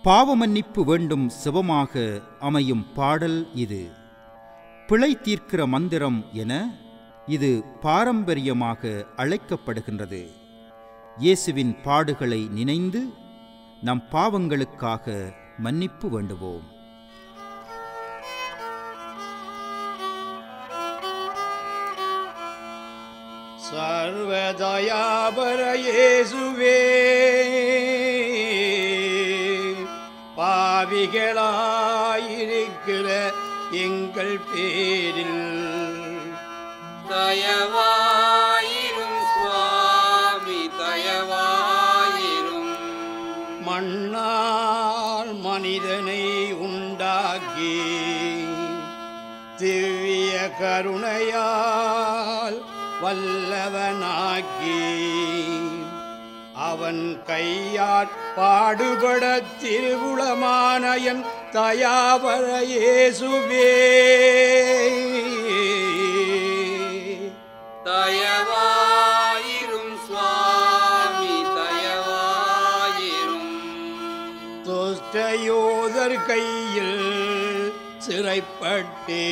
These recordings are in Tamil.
பாவ மன்னிப்பு வேண்டும் சிவமாக அமையும் பாடல் இது பிழை தீர்க்கிற மந்திரம் என இது பாரம்பரியமாக அழைக்கப்படுகின்றது இயேசுவின் பாடுகளை நினைந்து நம் பாவங்களுக்காக மன்னிப்பு வேண்டுவோம் சர்வதயாபர இயேசுவே பாவிகளாயிருக்கிற எங்கள் பேரில் தயவாயிரும் சுவாமி தயவாயிரும் மண்ணால் மனிதனை உண்டாக்கி திவ்ய கருணையால் வல்லவனாக்கி அவன் கையாற் பாடுபட திருவுளமான என் தயாவர இயேசுவே தயவாயிரும் சுவாமி தயவாயிரும் துஷ்டயோதர் கையில் சிறைப்பட்டே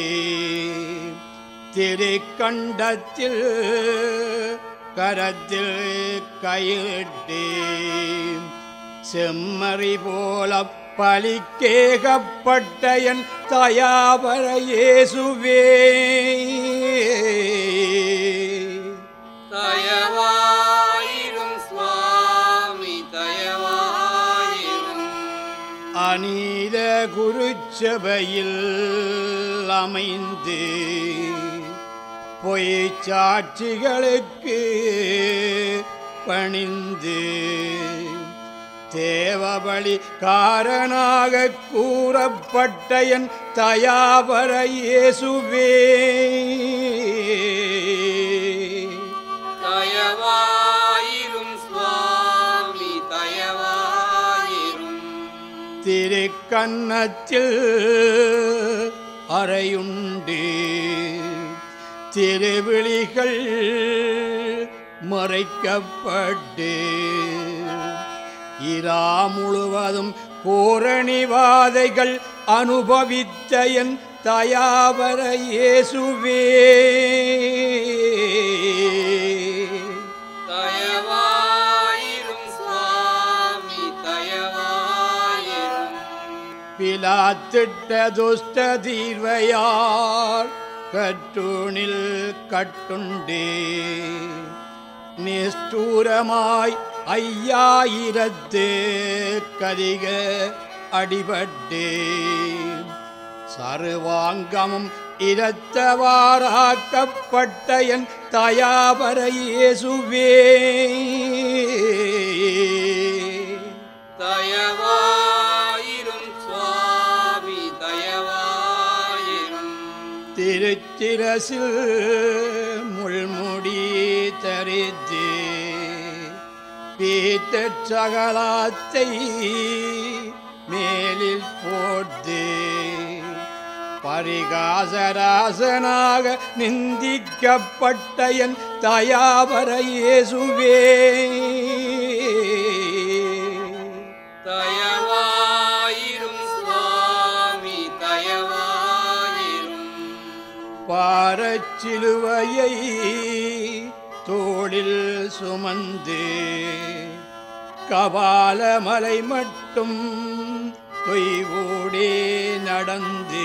திருக்கண்டத்தில் கரத்தில் கையிட்டே செம்மறி போல பலிக்கேகப்பட்ட என் தயாபர இயேசுவே தயவாயிரும் சுவாமி தயவாயிரும் அநீத குருச்சபையில் அமைந்து பொய் சாட்சிகளுக்கு பணிந்து தேவபலி காரணாக கூறப்பட்ட என் தயாபர இயேசுவே தயவாயிரும் சுவாமி தயவாயிரும் திருக்கன்னத்தில் அறையுண்டு திருவிழிகள் மறைக்கப்பட்டு இரா முழுவதும் கோரணிவாதைகள் அனுபவித்த என் தயாபர இயேசுவே தயவாயிரும் சுவாமி தயவாயிரும் பிலாத்திட்ட துஷ்ட தீர்வையார் கற்றூணில் கட்டுண்டே நிஷ்டூரமாய் ஐயாயிரத்து கதிக அடிபட்டே சர்வாங்கமும் இரத்தவாராக்கப்பட்ட என் தயாபர இயேசுவே தயவாயிரும் சுவாமி தயவாயிரும் திருச்சிரசில் முள்முடி தரித்து பீத்தச் சகலாத்தை மேலில் போட்டு பரிகாசராசனாக நிந்திக்கப்பட்ட என் தயாபர இயேசுவே தயவாயிரும் சுவாமி தயவாயிரும் பாரச்சிலுவையை தோளில் சுமந்து கபாலமலை மட்டும் தொய்வோடே நடந்து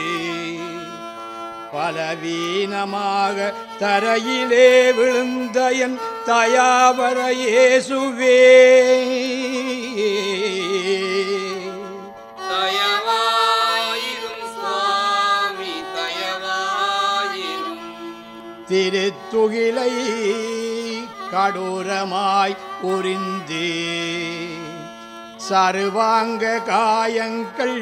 பலவீனமாக தரையிலே விழுந்த என் தயாவர இயேசுவே தயவாயிரும் சுவாமி தயவாயிரும் திருத்துகிலை கடூரமாய் புரிந்து சர்வாங்க காயங்கள்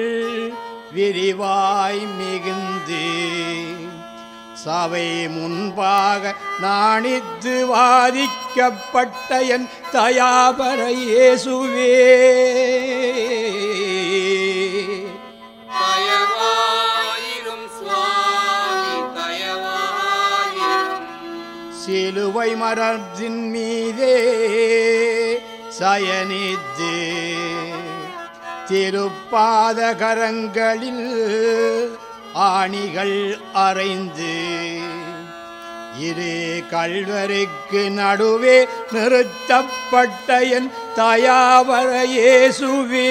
விரிவாய் மிகுந்து சபை முன்பாக நாணித்து வாதிக்கப்பட்ட என் தயாபர இயேசுவே தயவாயிரும் சுவாமி தயவாயிரும் சிலுவை மரத்தின் மீதே சயனித்து திருப்பாத கரங்களில் ஆணிகள் அறைந்து இரு கல்வருக்கு நடுவே நிறுத்தப்பட்ட என் தயாவர இயேசுவே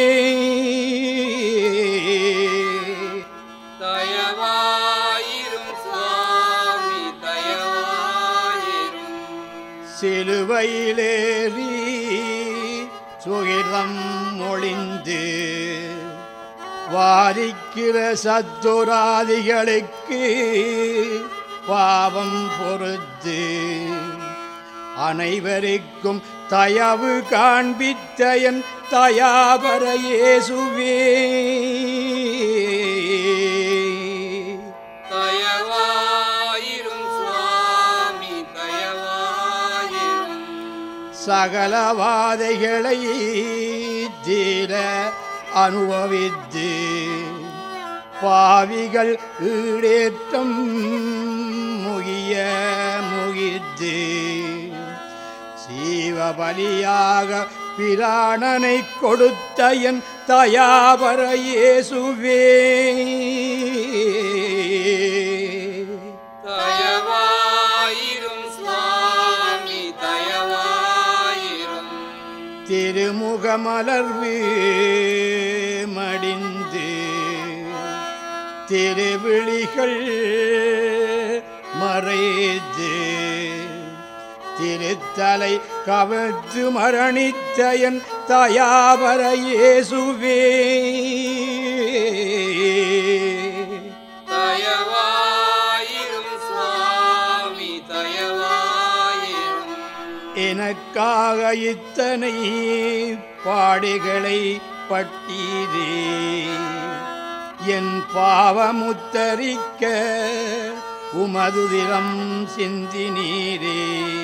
தயவாயிரும் சுவாமி தயவாயிரும் சிலுவையிலேறி சுகிதம் ஒளிந்து வாதிக்கிற சத்துராதிகளுக்கு பாவம் பொறுத்து அனைவருக்கும் தயவு காண்பித்த என் தயாபர இயேசுவே தயவாயிரும் சுவாமி தயவாயிரும் சகலவாதைகளை தீர அனுபவித்து பாவிகள் ஈடேற்றம் முகிய முகித்து சீவபலியாக பிராணனை கொடுத்த என் தயாபர இயேசுவே தயவாயிரும் சுவாமி தயவாயிரும் திருமுகமலர்வு மடிந்து திருவிழிகள் மறைந்து திருத்தலை கவிழ்த்து மரணித்த என் தயாபர இயேசுவே தயவாயிரும் சுவாமி தயவாயிரும் எனக்காக இத்தனை பாடுகளை பட்டீரே என் பாவமுத்தரிக்க உமதுதிரம் சிந்தினீரே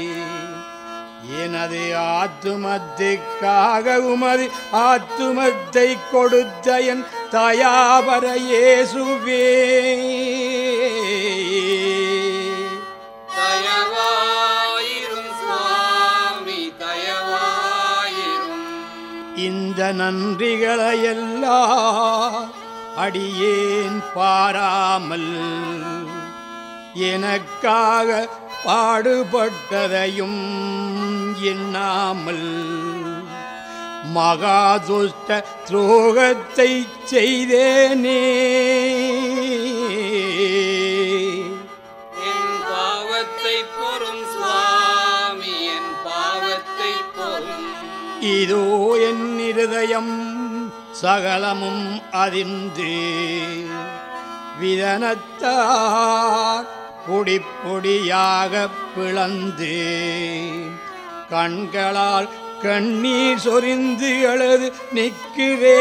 எனது ஆத்துமத்துக்காக உமது ஆத்துமத்தை கொடுத்த என் தயாபர இயேசுவே தயவாயிரும் சுவாமி தயவாயிரும் இந்த நன்றிகளையெல்லாம் அடியேன் பாராமல் எனக்காக பாடுபட்டதையும் எண்ணாமல் மகாதுஷ்ட துரோகத்தை செய்தேனே என் பாவத்தை பொறும் சுவாமி என் பாவத்தை பொறும் இதோ என் இருதயம் சகலமும் அறிந்து விதனத்தார் பொடி பொடியாக பிளந்து கண்களால் கண்ணீர் சொரிந்து அழுது நிற்கிறே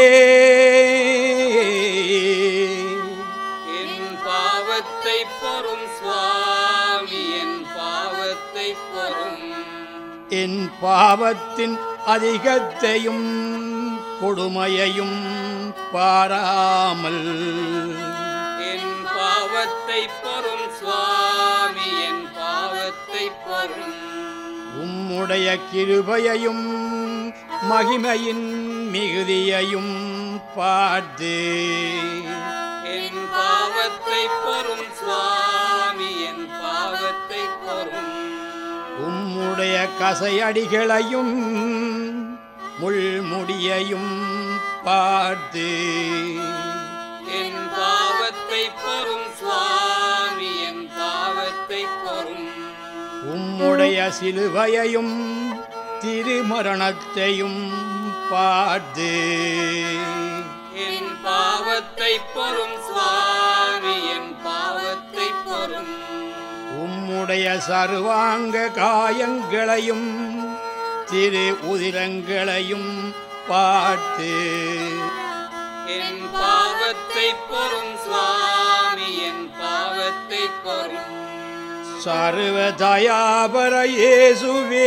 என் பாவத்தை பொறும் சுவாமி என் பாவத்தை பொறும் என் பாவத்தின் அதிகத்தையும் கொடுமையையும் பாராமல் என் பாவத்தை பொறும் சுவாமி என் பாவத்தை பொறும் உம்முடைய கிருபையையும் மகிமையின் மிகுதியையும் பார்த்து என் பாவத்தை பொறும் சுவாமி என் பாவத்தை பொறும் உம்முடைய கசையடிகளையும் முள்முடியையும் பார்த்து என் பாவத்தை பொறும் சுவாமி என் பாவத்தை பொறும் உம்முடைய சிலுவையையும் திருமரணத்தையும் பார்த்து என் பாவத்தை பொறும் சுவாமி என் பாவத்தை பொறும் உம்முடைய சர்வாங்க காயங்களையும் திரு உதிரங்களையும் பார்த்து என் பாவத்தை பொறும் சுவாமி என் பாவத்தை பொறும் சர்வ தயாபர இயேசுவே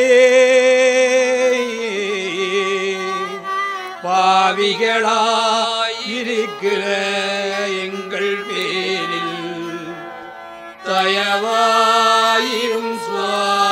பாவிகளாயிருக்கிற எங்கள் பேரில் தயவாயிரும் சுவா